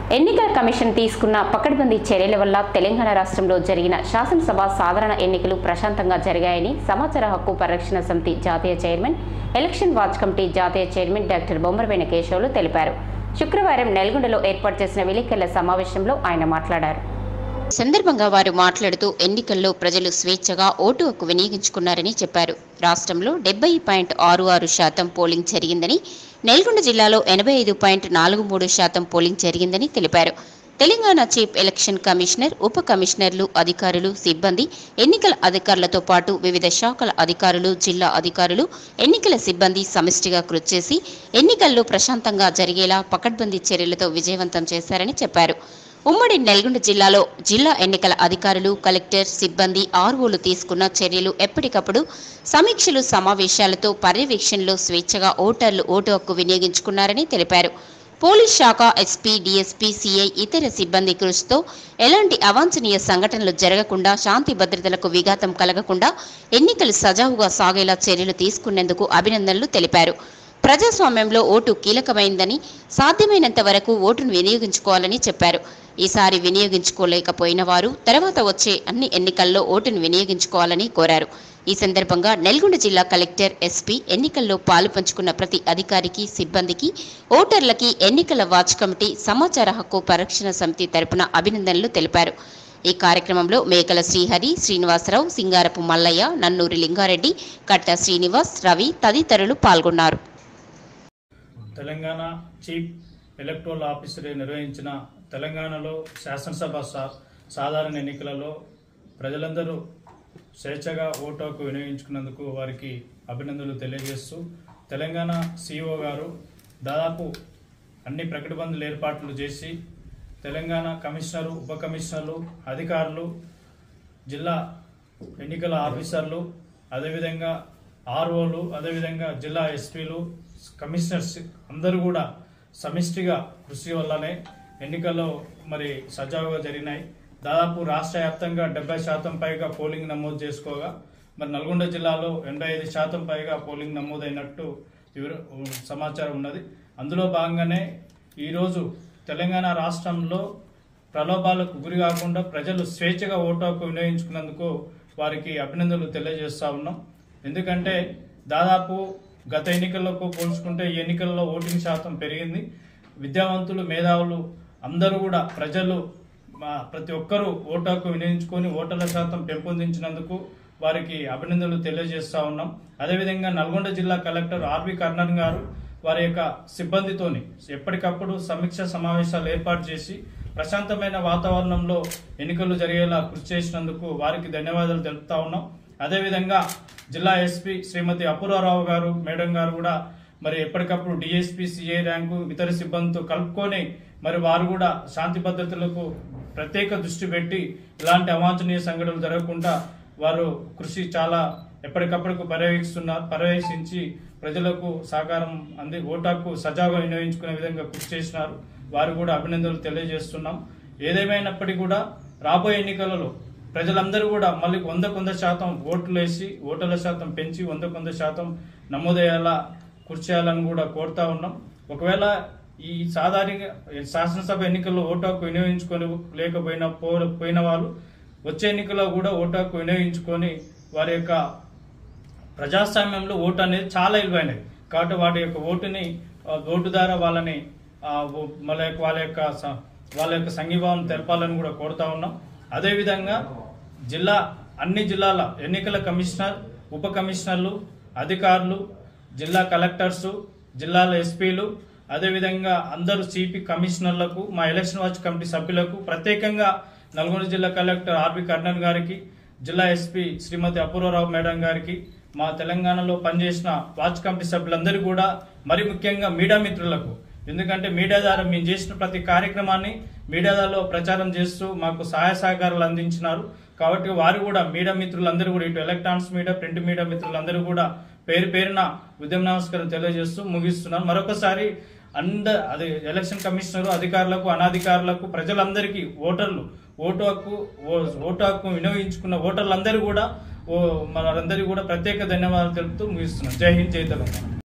ఎన్నికల కమిషన్ తీసుకున్న పకడ్బందీ చర్యల వల్ల తెలంగాణ రాష్ట్రంలో జరిగిన శాసనసభ సాధారణ ఎన్నికలు ప్రశాంతంగా జరిగాయని సమాచార హక్కు పరిరక్షణ సమితి జాతీయ చైర్మన్ ఎలక్షన్ వాచ్ కమిటీ జాతీయ చైర్మన్ డాక్టర్ బొమ్మరవేణ కేశవులు తెలిపారు శుక్రవారం నల్గొండలో ఏర్పాటు చేసిన విలేకరుల సమావేశంలో ఆయన మాట్లాడారు ఈ సందర్భంగా వారు మాట్లాడుతూ ఎన్నికల్లో ప్రజలు స్వేచ్ఛగా ఓటు హక్కు వినియోగించుకున్నారని చెప్పారు రాష్ట్రంలో డెబ్బై పాయింట్ ఆరు ఆరు శాతం పోలింగ్ జరిగిందని నల్గొండ జిల్లాలో ఎనభై ఐదు పాయింట్ నాలుగు మూడు శాతం పోలింగ్ జరిగిందని తెలిపారు తెలంగాణ చీఫ్ ఎలక్షన్ కమిషనర్ ఉప కమిషనర్లు అధికారులు సిబ్బంది ఎన్నికల అధికారులతో పాటు వివిధ శాఖల అధికారులు జిల్లా అధికారులు ఎన్నికల సిబ్బంది సమిష్టిగా కృషి చేసి ఎన్నికల్లో ప్రశాంతంగా జరిగేలా పకడ్బందీ చర్యలతో విజయవంతం చేశారని చెప్పారు ఉమ్మడి నల్గొండ జిల్లాలో జిల్లా ఎన్నికల అధికారులు కలెక్టర్ సిబ్బంది ఆర్ఓలు తీసుకున్న చర్యలు ఎప్పటికప్పుడు సమీక్షలు సమావేశాలతో పర్యవేక్షణలో స్వేచ్ఛగా ఓటర్లు ఓటు హక్కు వినియోగించుకున్నారని తెలిపారు పోలీస్ శాఖ ఎస్పీ డీఎస్పీ సీఐ ఇతర సిబ్బంది కృషితో ఎలాంటి అవాంఛనీయ సంఘటనలు జరగకుండా శాంతి భద్రతలకు విఘాతం కలగకుండా ఎన్నికలు సజావుగా సాగేలా చర్యలు తీసుకునేందుకు అభినందనలు తెలిపారు ప్రజాస్వామ్యంలో ఓటు కీలకమైందని సాధ్యమైనంత వరకు ఓటును వినియోగించుకోవాలని చెప్పారు ఈసారి వినియోగించుకోలేకపోయిన వారు తర్వాత వచ్చే అన్ని ఎన్నికల్లో ఓటును వినియోగించుకోవాలని కోరారు ఈ సందర్భంగా నల్గొండ జిల్లా కలెక్టర్ ఎస్పీ ఎన్నికల్లో పాలు పంచుకున్న ప్రతి అధికారికి సిబ్బందికి ఓటర్లకి ఎన్నికల వాచ్ కమిటీ సమాచార హక్కు పరిరక్షణ సమితి తరపున అభినందనలు తెలిపారు ఈ కార్యక్రమంలో మేకల శ్రీహరి శ్రీనివాసరావు సింగారపు మల్లయ్య నన్నూరి లింగారెడ్డి కట్ట శ్రీనివాస్ రవి తదితరులు పాల్గొన్నారు తెలంగాణ చీఫ్ ఎలక్టోరల్ ఆఫీసర్ నిర్వహించిన తెలంగాణలో శాసనసభ సా- సాధారణ ఎన్నికలలో ప్రజలందరూ స్వేచ్ఛగా ఓటు హక్కు వినియోగించుకున్నందుకు వారికి అభినందనలు తెలియజేస్తూ తెలంగాణ సిఇఓ గారు దాదాపు అన్ని ప్రకటబందులు ఏర్పాట్లు చేసి తెలంగాణ కమిషనరు ఉప కమిషనర్లు అధికారులు జిల్లా ఎన్నికల ఆఫీసర్లు అదేవిధంగా ఆర్ఓలు అదేవిధంగా జిల్లా ఎస్పీలు కమిషనర్స్ అందరూ కూడా సమిష్టిగా కృషి వల్లనే ఎన్నికల్లో మరి సజావుగా జరిగినాయి దాదాపు రాష్ట్ర వ్యాప్తంగా డెబ్బై శాతం పైగా పోలింగ్ నమోదు చేసుకోగా మరి నల్గొండ జిల్లాలో ఎనభై ఐదు శాతం పైగా పోలింగ్ నమోదైనట్టు వివర- సమాచారం ఉన్నది అందులో భాగంగానే ఈరోజు తెలంగాణ రాష్ట్రంలో ప్రలోభాలకు గురి కాకుండా ప్రజలు స్వేచ్ఛగా ఓటు హక్కు వినియోగించుకున్నందుకు వారికి అభినందనలు తెలియజేస్తా ఉన్నాం ఎందుకంటే దాదాపు గత ఎన్నికలకు పోల్చుకుంటే ఈ ఎన్నికల్లో ఓటింగ్ శాతం పెరిగింది విద్యావంతులు మేధావులు అందరూ కూడా ప్రజలు మా ప్రతి ఒక్కరూ ఓటు హక్కు వినియోగించుకొని ఓటర్ల శాతం పెంపొందించినందుకు వారికి అభినందనలు తెలియజేస్తా ఉన్నాం అదేవిధంగా నల్గొండ జిల్లా కలెక్టర్ ఆర్వి కర్ణన్ గారు వారి యొక్క సిబ్బందితోని ఎప్పటికప్పుడు సమీక్ష సమావేశాలు ఏర్పాటు చేసి ప్రశాంతమైన వాతావరణంలో ఎన్నికలు జరిగేలా కృషి చేసినందుకు వారికి ధన్యవాదాలు తెలుపుతా ఉన్నాం అదేవిధంగా జిల్లా ఎస్పీ శ్రీమతి అపూర్వరావు గారు మేడం గారు కూడా మరి ఎప్పటికప్పుడు డిఎస్పీ సిఐ ర్యాంకు ఇతర సిబ్బందితో కలుపుకొని మరి వారు కూడా శాంతి భద్రతలకు ప్రత్యేక దృష్టి పెట్టి ఇలాంటి అవాంఛనీయ సంఘటనలు జరగకుండా వారు కృషి చాలా ఎప్పటికప్పుడు పర్యవేక్షిస్తున్నారు పర్యవేక్షించి ప్రజలకు సహకారం అంది ఓటాకు సజావుగా వినియోగించుకునే విధంగా కృషి చేసినారు వారు కూడా అభినందనలు తెలియజేస్తున్నాం ఏదేమైనప్పటికీ కూడా రాబోయే ఎన్నికలలో ప్రజలందరూ కూడా మళ్ళీ వంద కొంద శాతం ఓట్లు వేసి ఓటర్ల శాతం పెంచి వంద కొంద శాతం నమోదయ్యేలా కృషి చేయాలని కూడా కోరుతా ఉన్నాం ఒకవేళ ఈ సాధారణ శాసనసభ ఎన్నికల్లో ఓటు హక్కు వినియోగించుకొని లేకపోయినా పో- పోయిన వాళ్ళు వచ్చే ఎన్నికల్లో కూడా ఓటు హక్కు వినియోగించుకొని వారి యొక్క ప్రజాస్వామ్యంలో ఓటు అనేది చాలా విలువైనది కాబట్టి వాటి యొక్క ఓటుని ఆ, ఓటు ద్వారా వాళ్ళని ఆ, ఓ- వాళ్ళ యొక్క వాళ్ళ యొక్క స- వాళ్ళ యొక్క సంఘీభావం తెలపాలని కూడా కోరుతా ఉన్నాం అదేవిధంగా జిల్లా అన్ని జిల్లాల ఎన్నికల కమిషనర్ ఉప కమిషనర్లు అధికారులు జిల్లా కలెక్టర్స్ జిల్లాల ఎస్పీలు అదేవిధంగా అందరు సిపి కమిషనర్లకు మా ఎలక్షన్ వాచ్ కమిటీ సభ్యులకు ప్రత్యేకంగా నల్గొండ జిల్లా కలెక్టర్ ఆర్బి కర్ణన్ గారికి జిల్లా ఎస్పీ శ్రీమతి అపూర్వరావు మేడం గారికి మా తెలంగాణలో పనిచేసిన వాచ్ కమిటీ సభ్యులందరూ కూడా మరి ముఖ్యంగా మీడియా మిత్రులకు ఎందుకంటే మీడియా ద్వారా మేము చేసిన ప్రతి కార్యక్రమాన్ని మీడియా ద్వారా ప్రచారం చేస్తూ మాకు సహాయ సహకారాలు అందించినారు కాబట్టి వారు కూడా మీడియా మిత్రులందరూ కూడా ఇటు ఎలక్ట్రానిక్స్ మీడియా ప్రింట్ మీడియా మిత్రులందరూ కూడా పేరు పేరున ఉద్యమ నమస్కారం తెలియజేస్తూ ముగిస్తున్నాను మరొకసారి అంద అది ఎలక్షన్ కమిషనర్ అధికారులకు అనధికారులకు ప్రజలందరికీ ఓటర్లు ఓటు హక్కు ఓ- ఓటు హక్కు వినియోగించుకున్న ఓటర్లందరూ కూడా ఓ మనందరికీ కూడా ప్రత్యేక ధన్యవాదాలు తెలుపుతూ ముగిస్తున్నాం జై హింద్ జై తెలంగాణ